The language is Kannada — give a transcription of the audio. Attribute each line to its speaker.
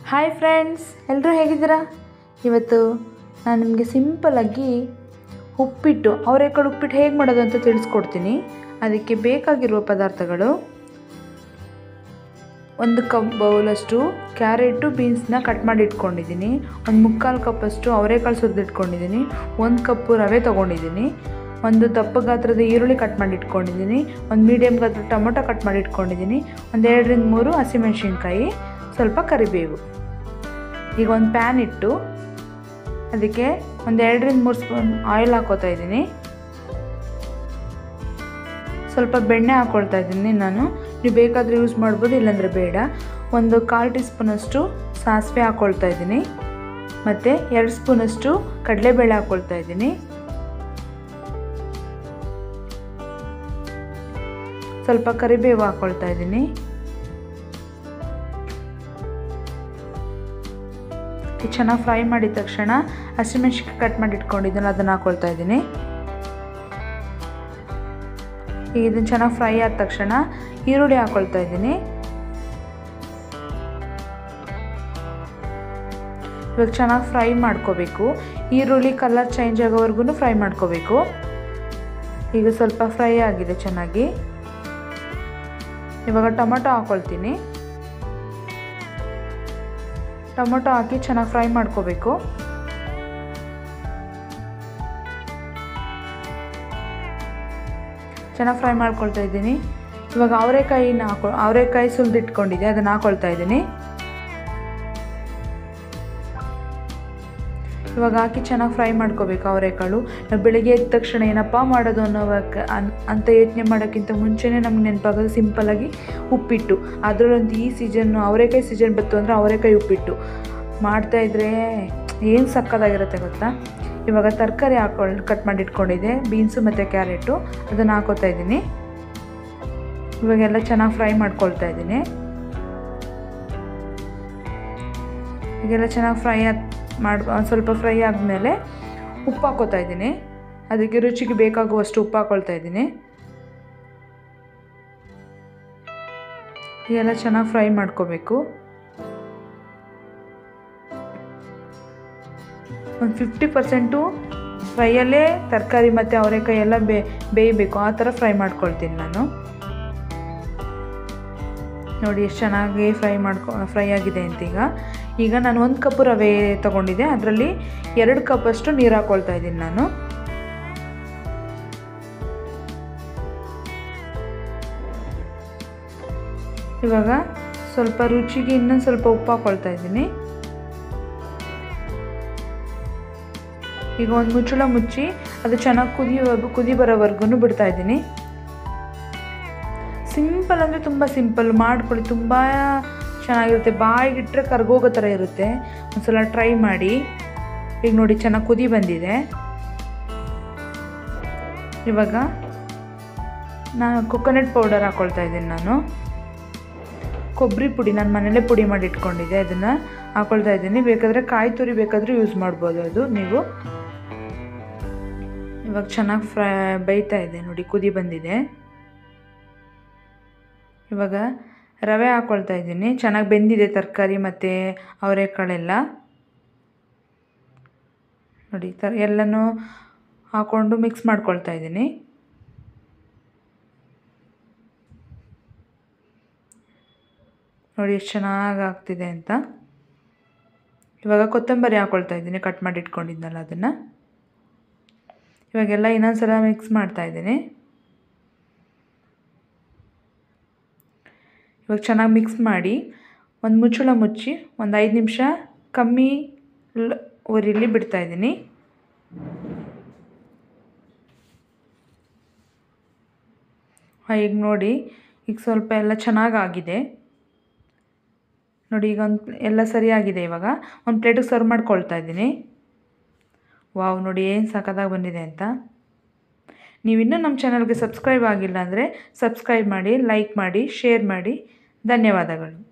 Speaker 1: ಹಾಯ್ ಫ್ರೆಂಡ್ಸ್ ಎಲ್ಲರೂ ಹೇಗಿದ್ದೀರಾ ಇವತ್ತು ನಾನು ನಿಮಗೆ ಸಿಂಪಲ್ಲಾಗಿ ಉಪ್ಪಿಟ್ಟು ಅವರೆಕಾಳು ಉಪ್ಪಿಟ್ಟು ಹೇಗೆ ಮಾಡೋದು ಅಂತ ತಿಳಿಸ್ಕೊಡ್ತೀನಿ ಅದಕ್ಕೆ ಬೇಕಾಗಿರುವ ಪದಾರ್ಥಗಳು ಒಂದು ಕಪ್ ಬೌಲಷ್ಟು ಕ್ಯಾರೆಟು ಬೀನ್ಸ್ನ ಕಟ್ ಮಾಡಿ ಇಟ್ಕೊಂಡಿದ್ದೀನಿ ಒಂದು ಮುಕ್ಕಾಲು ಕಪ್ಪಷ್ಟು ಅವರೆಕಾಳು ಸುರಿದಿಟ್ಕೊಂಡಿದ್ದೀನಿ ಒಂದು ಕಪ್ಪು ರವೆ ತೊಗೊಂಡಿದ್ದೀನಿ ಒಂದು ದಪ್ಪ ಗಾತ್ರದ ಈರುಳ್ಳಿ ಕಟ್ ಮಾಡಿ ಇಟ್ಕೊಂಡಿದ್ದೀನಿ ಒಂದು ಮೀಡಿಯಮ್ ಗಾತ್ರದ ಟೊಮೊಟೊ ಕಟ್ ಮಾಡಿ ಇಟ್ಕೊಂಡಿದ್ದೀನಿ ಒಂದು ಎರಡರಿಂದ ಮೂರು ಹಸಿಮೆಣಸಿನ್ಕಾಯಿ ಸ್ವಲ್ಪ ಕರಿಬೇವು ಈಗ ಒಂದು ಪ್ಯಾನ್ ಇಟ್ಟು ಅದಕ್ಕೆ ಒಂದು ಎರಡರಿಂದ ಮೂರು ಸ್ಪೂನ್ ಆಯಿಲ್ ಹಾಕೋತಾ ಇದ್ದೀನಿ ಸ್ವಲ್ಪ ಬೆಣ್ಣೆ ಹಾಕ್ಕೊಳ್ತಾ ಇದ್ದೀನಿ ನಾನು ನೀವು ಬೇಕಾದರೆ ಯೂಸ್ ಮಾಡ್ಬೋದು ಇಲ್ಲಾಂದರೆ ಬೇಡ ಒಂದು ಕಾಲು ಟೀ ಸ್ಪೂನಷ್ಟು ಸಾಸಿವೆ ಹಾಕ್ಕೊಳ್ತಾ ಇದ್ದೀನಿ ಮತ್ತು ಎರಡು ಸ್ಪೂನಷ್ಟು ಕಡಲೆಬೇಳೆ ಹಾಕ್ಕೊಳ್ತಾ ಇದ್ದೀನಿ ಸ್ವಲ್ಪ ಕರಿಬೇವು ಹಾಕ್ಕೊಳ್ತಾ ಇದ್ದೀನಿ ಚೆನ್ನಾಗಿ ಫ್ರೈ ಮಾಡಿದ ತಕ್ಷಣ ಹಸಿಮೆಣ್ಸಿನ್ಕಾಯಿ ಕಟ್ ಮಾಡಿ ಇಟ್ಕೊಂಡಿದ್ದೀನಿ ಅದನ್ನು ಹಾಕ್ಕೊಳ್ತಾ ಇದ್ದೀನಿ ಈಗ ಇದನ್ನು ಚೆನ್ನಾಗಿ ಫ್ರೈ ಆದ ತಕ್ಷಣ ಈರುಳ್ಳಿ ಹಾಕ್ಕೊಳ್ತಾ ಇದ್ದೀನಿ ಇವಾಗ ಚೆನ್ನಾಗಿ ಫ್ರೈ ಮಾಡ್ಕೋಬೇಕು ಈರುಳ್ಳಿ ಕಲರ್ ಚೇಂಜ್ ಆಗೋವರೆಗೂ ಫ್ರೈ ಮಾಡ್ಕೋಬೇಕು ಈಗ ಸ್ವಲ್ಪ ಫ್ರೈ ಆಗಿದೆ ಚೆನ್ನಾಗಿ ಇವಾಗ ಟೊಮೊಟೊ ಹಾಕ್ಕೊಳ್ತೀನಿ ಟೊಮೊಟೊ ಹಾಕಿ ಚೆನ್ನಾಗಿ ಫ್ರೈ ಮಾಡ್ಕೋಬೇಕು ಚೆನ್ನಾಗಿ ಫ್ರೈ ಮಾಡ್ಕೊಳ್ತಾ ಇದ್ದೀನಿ ಇವಾಗ ಅವರೆಕಾಯಿನ ಹಾಕೊ ಅವರೆಕಾಯಿ ಸುಲಿದಿಟ್ಕೊಂಡಿದ್ದೆ ಅದನ್ನು ಹಾಕ್ಕೊಳ್ತಾ ಇದ್ದೀನಿ ಇವಾಗ ಹಾಕಿ ಚೆನ್ನಾಗಿ ಫ್ರೈ ಮಾಡ್ಕೋಬೇಕು ಅವರೆಕಾಳು ನಾವು ಬೆಳಿಗ್ಗೆ ಎದ್ದ ತಕ್ಷಣ ಏನಪ್ಪ ಮಾಡೋದು ಅನ್ನೋ ಅಂತ ಯೋಚನೆ ಮಾಡೋಕ್ಕಿಂತ ಮುಂಚೆನೇ ನಮ್ಗೆ ನೆನಪಾಗೋದು ಸಿಂಪಲ್ಲಾಗಿ ಉಪ್ಪಿಟ್ಟು ಅದರಲ್ಲಂತೂ ಈ ಸೀಸನ್ನು ಅವರೆಕಾಯಿ ಸೀಸನ್ ಬಂತು ಅಂದರೆ ಅವರೆಕಾಯಿ ಉಪ್ಪಿಟ್ಟು ಮಾಡ್ತಾಯಿದ್ರೆ ಏನು ಸಕ್ಕದಾಗಿರುತ್ತೆ ಗೊತ್ತಾ ಇವಾಗ ತರಕಾರಿ ಹಾಕೊಂಡು ಕಟ್ ಮಾಡಿ ಇಟ್ಕೊಂಡಿದ್ದೆ ಬೀನ್ಸು ಮತ್ತು ಕ್ಯಾರೆಟು ಅದನ್ನು ಹಾಕೋತಾ ಇದ್ದೀನಿ ಇವಾಗೆಲ್ಲ ಚೆನ್ನಾಗಿ ಫ್ರೈ ಮಾಡ್ಕೊಳ್ತಾ ಇದ್ದೀನಿ ಈಗೆಲ್ಲ ಚೆನ್ನಾಗಿ ಫ್ರೈ ಆದ ಮಾಡಿ ಒಂದು ಸ್ವಲ್ಪ ಫ್ರೈ ಆದಮೇಲೆ ಉಪ್ಪು ಹಾಕೋತಾ ಇದ್ದೀನಿ ಅದಕ್ಕೆ ರುಚಿಗೆ ಬೇಕಾಗುವಷ್ಟು ಉಪ್ಪು ಹಾಕ್ಕೊಳ್ತಾ ಇದ್ದೀನಿ ಇದೆಲ್ಲ ಚೆನ್ನಾಗಿ ಫ್ರೈ ಮಾಡ್ಕೋಬೇಕು ಒಂದು ಫಿಫ್ಟಿ ಪರ್ಸೆಂಟು ಫ್ರೈಯಲ್ಲೇ ತರಕಾರಿ ಮತ್ತು ಅವರೆಕಾಯಿ ಎಲ್ಲ ಬೇ ಬೇಯಬೇಕು ಆ ಥರ ಫ್ರೈ ಮಾಡ್ಕೊಳ್ತೀನಿ ನಾನು ನೋಡಿ ಎಷ್ಟು ಚೆನ್ನಾಗಿ ಫ್ರೈ ಮಾಡ್ಕೊ ಫ್ರೈ ಆಗಿದೆ ಅಂತ ಈಗ ಈಗ ನಾನು ಒಂದು ಕಪ್ಪು ರವೆ ತೊಗೊಂಡಿದ್ದೆ ಅದರಲ್ಲಿ ಎರಡು ಕಪ್ಪಷ್ಟು ನೀರು ಹಾಕ್ಕೊಳ್ತಾ ಇದ್ದೀನಿ ನಾನು ಇವಾಗ ಸ್ವಲ್ಪ ರುಚಿಗೆ ಇನ್ನೊಂದು ಸ್ವಲ್ಪ ಉಪ್ಪು ಹಾಕ್ಕೊಳ್ತಾ ಇದ್ದೀನಿ ಈಗ ಒಂದು ಮುಚ್ಚಳ ಮುಚ್ಚಿ ಅದು ಚೆನ್ನಾಗಿ ಕುದಿಯೋವರೆಗೂ ಕುದಿ ಬರೋವರೆಗೂ ಬಿಡ್ತಾ ಇದ್ದೀನಿ ಸಿಂಪಲ್ ಅಂದರೆ ತುಂಬ ಸಿಂಪಲ್ ಮಾಡ್ಕೊಳ್ಳಿ ತುಂಬ ಚೆನ್ನಾಗಿರುತ್ತೆ ಬಾಯಿಗಿಟ್ರೆ ಕರ್ಗೋಗೋ ಥರ ಇರುತ್ತೆ ಒಂದ್ಸಲ ಟ್ರೈ ಮಾಡಿ ಈಗ ನೋಡಿ ಚೆನ್ನಾಗಿ ಕುದಿ ಬಂದಿದೆ ಇವಾಗ ನಾನು ಕೊಕೊನಟ್ ಪೌಡರ್ ಹಾಕ್ಕೊಳ್ತಾ ಇದ್ದೀನಿ ನಾನು ಕೊಬ್ಬರಿ ಪುಡಿ ನಾನು ಮನೇಲೇ ಪುಡಿ ಮಾಡಿ ಇಟ್ಕೊಂಡಿದ್ದೆ ಅದನ್ನು ಹಾಕ್ಕೊಳ್ತಾ ಇದ್ದೀನಿ ಬೇಕಾದರೆ ಕಾಯಿ ತುರಿ ಬೇಕಾದರೂ ಯೂಸ್ ಮಾಡ್ಬೋದು ಅದು ನೀವು ಇವಾಗ ಚೆನ್ನಾಗಿ ಫ್ರೈ ಬೇಯ್ತಾ ಇದೆ ನೋಡಿ ಕುದಿ ಬಂದಿದೆ ಇವಾಗ ರವೆ ಹಾಕ್ಕೊಳ್ತಾ ಇದ್ದೀನಿ ಚೆನ್ನಾಗಿ ಬೆಂದಿದೆ ತರಕಾರಿ ಮತ್ತು ಅವರೆಕಾಳೆಲ್ಲ ನೋಡಿ ತರ ಎಲ್ಲನೂ ಹಾಕ್ಕೊಂಡು ಮಿಕ್ಸ್ ಮಾಡ್ಕೊಳ್ತಾ ಇದ್ದೀನಿ ನೋಡಿ ಎಷ್ಟು ಚೆನ್ನಾಗಿ ಆಗ್ತಿದೆ ಅಂತ ಇವಾಗ ಕೊತ್ತಂಬರಿ ಹಾಕ್ಕೊಳ್ತಾ ಇದ್ದೀನಿ ಕಟ್ ಮಾಡಿ ಇಟ್ಕೊಂಡಿದ್ನಲ್ಲ ಅದನ್ನು ಇವಾಗೆಲ್ಲ ಇನ್ನೊಂದು ಸಲ ಮಿಕ್ಸ್ ಮಾಡ್ತಾ ಇದ್ದೀನಿ ಇವಾಗ ಚೆನ್ನಾಗಿ ಮಿಕ್ಸ್ ಮಾಡಿ ಒಂದು ಮುಚ್ಚಳ ಮುಚ್ಚಿ ಒಂದು ಐದು ನಿಮಿಷ ಕಮ್ಮಿ ಉರಿಲಿ ಬಿಡ್ತಾಯಿದ್ದೀನಿ ಈಗ ನೋಡಿ ಈಗ ಸ್ವಲ್ಪ ಎಲ್ಲ ಚೆನ್ನಾಗಾಗಿದೆ ನೋಡಿ ಈಗ ಒಂದು ಎಲ್ಲ ಸರಿಯಾಗಿದೆ ಇವಾಗ ಒಂದು ಪ್ಲೇಟಿಗೆ ಸರ್ವ್ ಮಾಡ್ಕೊಳ್ತಾ ಇದ್ದೀನಿ ವಾವ್ ನೋಡಿ ಏನು ಸಖತ್ತಾಗಿ ಬಂದಿದೆ ಅಂತ ನೀವಿನ್ನೂ ನಮ್ಮ ಚಾನಲ್ಗೆ ಸಬ್ಸ್ಕ್ರೈಬ್ ಆಗಿಲ್ಲ ಅಂದರೆ ಸಬ್ಸ್ಕ್ರೈಬ್ ಮಾಡಿ ಲೈಕ್ ಮಾಡಿ ಶೇರ್ ಮಾಡಿ ಧನ್ಯವಾದಗಳು